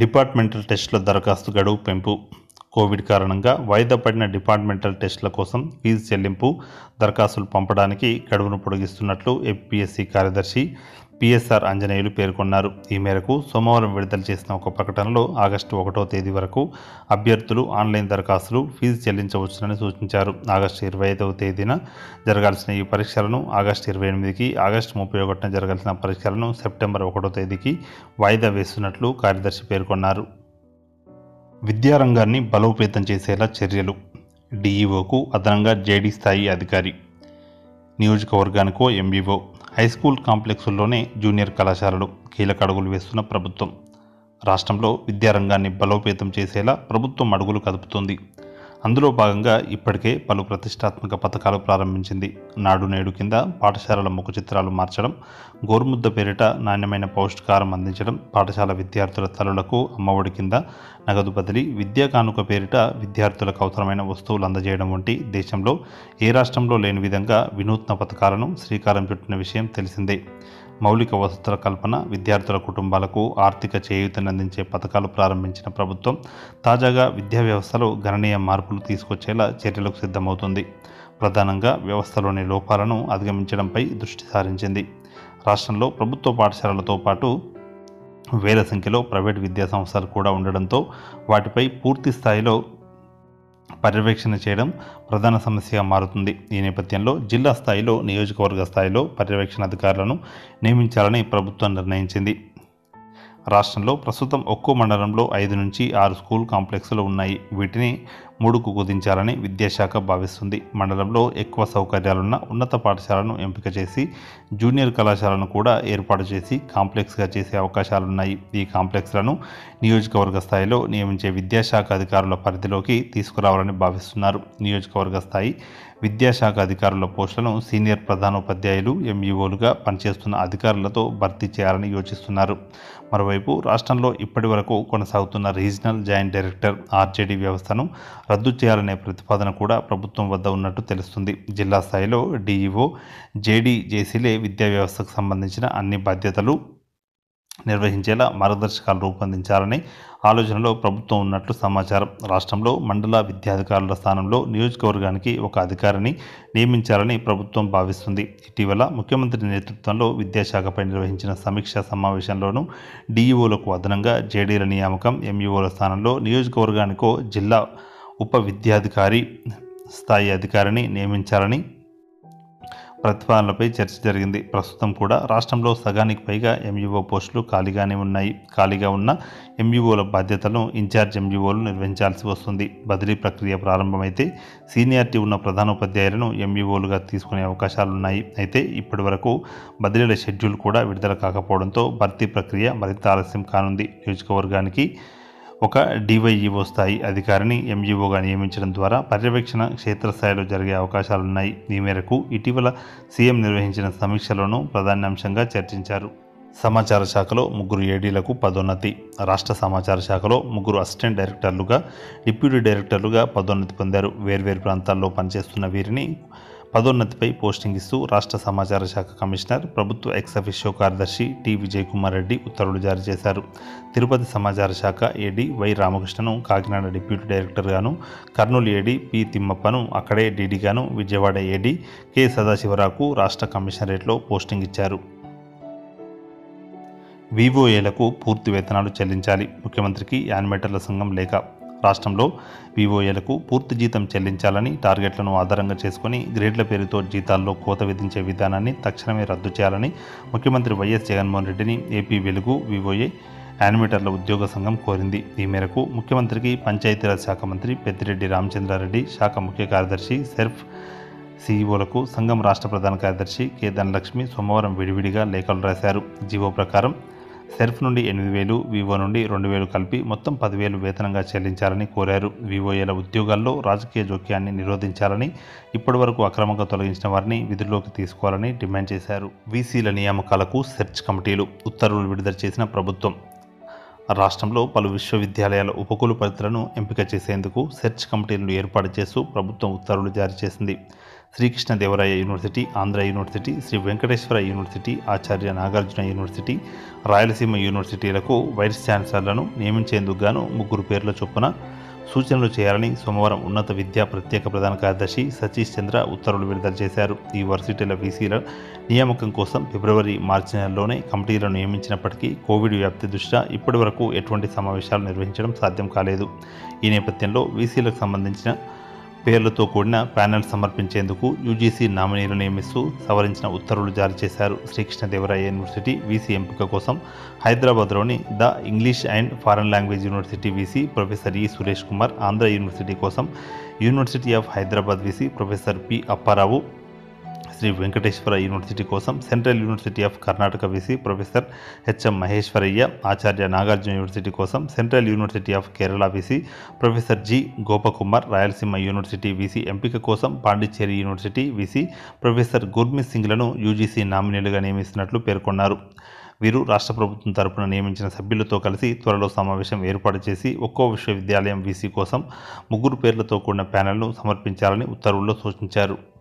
departmental టెస్టుల దరఖాస్తు గడువు పెంపు కోవిడ్ కారణంగా వాయిదా పడిన డిపార్ట్మెంటల్ టెస్టుల కోసం ఫీజు చెల్లింపు దరఖాస్తులు పంపడానికి గడువును పొడిగిస్తున్నట్లు ఏపీఎస్సీ కార్యదర్శి పిఎస్ఆర్ ఆంజనేయులు పేర్కొన్నారు ఈ మేరకు సోమవారం విడుదల చేసిన ఒక ప్రకటనలో ఆగస్టు ఒకటో తేదీ వరకు అభ్యర్థులు ఆన్లైన్ దరఖాస్తులు ఫీజు చెల్లించవచ్చునని సూచించారు ఆగస్టు ఇరవై ఐదవ తేదీన జరగాల్సిన ఈ పరీక్షలను ఆగస్టు ఇరవై ఎనిమిదికి ఆగస్టు ముప్పై ఒకటిన జరగాల్సిన పరీక్షలను సెప్టెంబర్ ఒకటో తేదీకి వాయిదా వేస్తున్నట్లు కార్యదర్శి పేర్కొన్నారు విద్యారంగాన్ని బలోపేతం చేసేలా చర్యలు డీఈఓకు అదనంగా జేడీ స్థాయి అధికారి నియోజకవర్గానికో ఎంబీఓ హై స్కూల్ కాంప్లెక్సుల్లోనే జూనియర్ కళాశాలలు కీలక అడుగులు వేస్తున్న ప్రభుత్వం రాష్ట్రంలో విద్యారంగాన్ని బలోపేతం చేసేలా ప్రభుత్వం అడుగులు కదుపుతోంది అందులో భాగంగా ఇప్పటికే పలు ప్రతిష్టాత్మక పథకాలు ప్రారంభించింది నాడు నేడు కింద పాఠశాలల ముఖ చిత్రాలు మార్చడం గోరుముద్ద పేరిట నాణ్యమైన పౌష్టికారం అందించడం పాఠశాల విద్యార్థుల తల్లులకు అమ్మఒడి కింద నగదు బదిలీ విద్యా కానుక పేరిట విద్యార్థులకు అవసరమైన వస్తువులు అందజేయడం వంటి దేశంలో ఏ రాష్ట్రంలో లేని విధంగా వినూత్న పథకాలను శ్రీకారం చుట్టిన విషయం తెలిసిందే మౌలిక వసతుల కల్పన విద్యార్థుల కుటుంబాలకు ఆర్థిక చేయూతనందించే పథకాలు ప్రారంభించిన ప్రభుత్వం తాజాగా విద్యా వ్యవస్థలో గణనీయ మార్పులు తీసుకొచ్చేలా చర్యలకు సిద్ధమవుతుంది ప్రధానంగా వ్యవస్థలోని లోపాలను అధిగమించడంపై దృష్టి సారించింది రాష్ట్రంలో ప్రభుత్వ పాఠశాలలతో పాటు వేల సంఖ్యలో ప్రైవేట్ విద్యా సంస్థలు కూడా ఉండడంతో వాటిపై పూర్తి స్థాయిలో పర్యవేక్షణ చేయడం ప్రధాన సమస్యగా మారుతుంది ఈ నేపథ్యంలో జిల్లా స్థాయిలో నియోజకవర్గ స్థాయిలో పర్యవేక్షణ అధికారులను నియమించాలని ప్రభుత్వం నిర్ణయించింది రాష్ట్రంలో ప్రస్తుతం ఒక్కో మండలంలో ఐదు నుంచి ఆరు స్కూల్ కాంప్లెక్స్లు ఉన్నాయి వీటిని మూడుకు కుదించాలని విద్యాశాఖ భావిస్తుంది మండలంలో ఎక్కువ సౌకర్యాలున్న ఉన్నత పాఠశాలను ఎంపిక చేసి జూనియర్ కళాశాలను కూడా ఏర్పాటు చేసి కాంప్లెక్స్గా చేసే అవకాశాలున్నాయి ఈ కాంప్లెక్స్లను నియోజకవర్గ స్థాయిలో నియమించే విద్యాశాఖ అధికారుల పరిధిలోకి తీసుకురావాలని భావిస్తున్నారు నియోజకవర్గ స్థాయి విద్యాశాఖ అధికారుల పోస్టులను సీనియర్ ప్రధానోపాధ్యాయులు ఎంఈఓలుగా పనిచేస్తున్న అధికారులతో భర్తీ చేయాలని యోచిస్తున్నారు మరోవైపు రాష్ట్రంలో ఇప్పటి వరకు కొనసాగుతున్న రీజనల్ జాయింట్ డైరెక్టర్ ఆర్జేడీ వ్యవస్థను రద్దు చేయాలనే ప్రతిపాదన కూడా ప్రభుత్వం వద్ద ఉన్నట్టు తెలుస్తుంది జిల్లా స్థాయిలో డీఈఓ జేడీ జేసీలే విద్యా వ్యవస్థకు సంబంధించిన అన్ని బాధ్యతలు నిర్వహించేలా మార్గదర్శకాలు రూపొందించాలని ఆలోచనలో ప్రభుత్వం ఉన్నట్లు సమాచారం రాష్ట్రంలో మండల విద్యాధికారుల స్థానంలో నియోజకవర్గానికి ఒక అధికారిని నియమించాలని ప్రభుత్వం భావిస్తుంది ఇటీవల ముఖ్యమంత్రి నేతృత్వంలో విద్యాశాఖపై నిర్వహించిన సమీక్షా సమావేశంలోనూ డీఈఓలకు అదనంగా జేడీల నియామకం ఎంఈఓల స్థానంలో నియోజకవర్గానికో జిల్లా ఉప విద్యాధికారి స్థాయి అధికారిని నియమించాలని ప్రతిపాదనలపై చర్చ జరిగింది ప్రస్తుతం కూడా రాష్ట్రంలో సగానికి పైగా ఎంఈఓ పోస్టులు ఖాళీగానే ఉన్నాయి ఖాళీగా ఉన్న ఎంఈఓల బాధ్యతలను ఇన్ఛార్జ్ ఎంఈఓలు నిర్వహించాల్సి వస్తుంది బదిలీ ప్రక్రియ ప్రారంభమైతే సీనియారిటీ ఉన్న ప్రధానోపాధ్యాయులను ఎంఈఓలుగా తీసుకునే అవకాశాలున్నాయి అయితే ఇప్పటి వరకు బదిలీల షెడ్యూల్ కూడా విడుదల కాకపోవడంతో భర్తీ ప్రక్రియ మరింత ఆలస్యం కానుంది నియోజకవర్గానికి ఒక డివైఈఓ స్థాయి అధికారిని ఎంఈఓగా నియమించడం ద్వారా పర్యవేక్షణ క్షేత్రస్థాయిలో జరిగే అవకాశాలున్నాయి ఈ మేరకు ఇటీవల సీఎం నిర్వహించిన సమీక్షలోనూ ప్రాధాన్యాంశంగా చర్చించారు సమాచార శాఖలో ముగ్గురు ఏడీలకు పదోన్నతి రాష్ట్ర సమాచార శాఖలో ముగ్గురు అసిస్టెంట్ డైరెక్టర్లుగా డిప్యూటీ డైరెక్టర్లుగా పదోన్నతి పొందారు వేర్వేరు ప్రాంతాల్లో పనిచేస్తున్న వీరిని పదోన్నతిపై పోస్టింగ్ ఇస్తూ రాష్ట్ర సమాచార శాఖ కమిషనర్ ప్రభుత్వ ఎక్స్ అఫిషియో కార్యదర్శి టి విజయ్ కుమార్ రెడ్డి ఉత్తర్వులు జారీ చేశారు తిరుపతి సమాచార శాఖ ఏడీ వై రామకృష్ణను కాకినాడ డిప్యూటీ డైరెక్టర్గాను కర్నూలు ఏడీ పి తిమ్మప్పను అక్కడే డీడీగాను విజయవాడ ఏడీ కె సదాశివరావుకు రాష్ట్ర కమిషనరేట్లో పోస్టింగ్ ఇచ్చారు వివోఏలకు పూర్తి వేతనాలు చెల్లించాలి ముఖ్యమంత్రికి యానిమేటర్ల సంఘం లేఖ రాష్ట్రంలో వివోఏలకు పూర్తి జీతం చెల్లించాలని టార్గెట్లను ఆధారంగా చేసుకుని గ్రేడ్ల పేరుతో జీతాల్లో కోత విధించే విధానాన్ని తక్షణమే రద్దు చేయాలని ముఖ్యమంత్రి వైఎస్ జగన్మోహన్ రెడ్డిని ఏపీ వెలుగు వివోఏ యానిమేటర్ల ఉద్యోగ సంఘం కోరింది ఈ మేరకు ముఖ్యమంత్రికి పంచాయతీరాజ్ శాఖ మంత్రి పెద్దిరెడ్డి రామచంద్రారెడ్డి శాఖ ముఖ్య కార్యదర్శి సెర్ఫ్ సీఈఓలకు సంఘం రాష్ట్ర ప్రధాన కార్యదర్శి కె ధనలక్ష్మి సోమవారం విడివిడిగా లేఖలు రాశారు జీవో ప్రకారం సెర్ఫ్ నుండి ఎనిమిది వేలు వివో నుండి రెండు వేలు కలిపి మొత్తం పదివేలు వేతనంగా చెల్లించాలని కోరారు వివోఏల ఉద్యోగాల్లో రాజకీయ జోక్యాన్ని నిరోధించాలని ఇప్పటివరకు అక్రమంగా తొలగించిన వారిని విధుల్లోకి తీసుకోవాలని డిమాండ్ చేశారు వీసీల నియామకాలకు సెర్చ్ కమిటీలు ఉత్తర్వులు విడుదల చేసిన ప్రభుత్వం రాష్ట్రంలో పలు విశ్వవిద్యాలయాల ఉపకులపతులను ఎంపిక చేసేందుకు సెర్చ్ కమిటీలను ఏర్పాటు చేస్తూ ప్రభుత్వం ఉత్తర్వులు జారీ చేసింది Srikrishnadevaraya university Andhra university Sri Venkateswara university Acharya Nagarjuna university Rayalaseema యూనివర్సిటీలకు వైస్ ఛాన్సలర్లను నియమించేందుకు గాను ముగ్గురు పేర్ల చొప్పున సూచనలు చేయాలని సోమవారం ఉన్నత విద్యా ప్రత్యేక ప్రధాన కార్యదర్శి సతీష్ చంద్ర ఉత్తర్వులు విడుదల చేశారు ఈ వర్సిటీల వీసీల నియామకం కోసం ఫిబ్రవరి మార్చి నెలలోనే కమిటీలను నియమించినప్పటికీ కోవిడ్ వ్యాప్తి దృష్ట్యా ఇప్పటి వరకు ఎటువంటి సమావేశాలు నిర్వహించడం సాధ్యం కాలేదు ఈ నేపథ్యంలో వీసీలకు సంబంధించిన పేర్లతో కూడిన ప్యానెల్ సమర్పించేందుకు యూజీసీ నామినీలు నియమిస్తూ సవరించిన ఉత్తర్వులు జారీ చేశారు శ్రీకృష్ణదేవరాయ యూనివర్సిటీ వీసీ ఎంపిక కోసం హైదరాబాద్లోని the English and foreign language university VC professor E Suresh Kumar Andhra university కోసం university of Hyderabad VC professor P Apparao Sri Venkateswara university కోసం central university of Karnataka VC professor HM Maheshwaraiah Acharya Nagarjuna university కోసం central university of Kerala VC professor G Gopakumar Rayalaseema university VC ఎంపిక కోసం Pondicherry university VC professor Gurmit సింగ్లను UGC నామినీలుగా నియమిస్తున్నట్లు పేర్కొన్నారు వీరు రాష్ట్ర ప్రభుత్వం తరపున నియమించిన సభ్యులతో కలిసి త్వరలో సమావేశం ఏర్పాటు చేసి ఒక్కో విశ్వవిద్యాలయం వీసీ కోసం ముగ్గురు పేర్లతో కూడిన ప్యానెల్ను సమర్పించాలని ఉత్తర్వుల్లో సూచించారు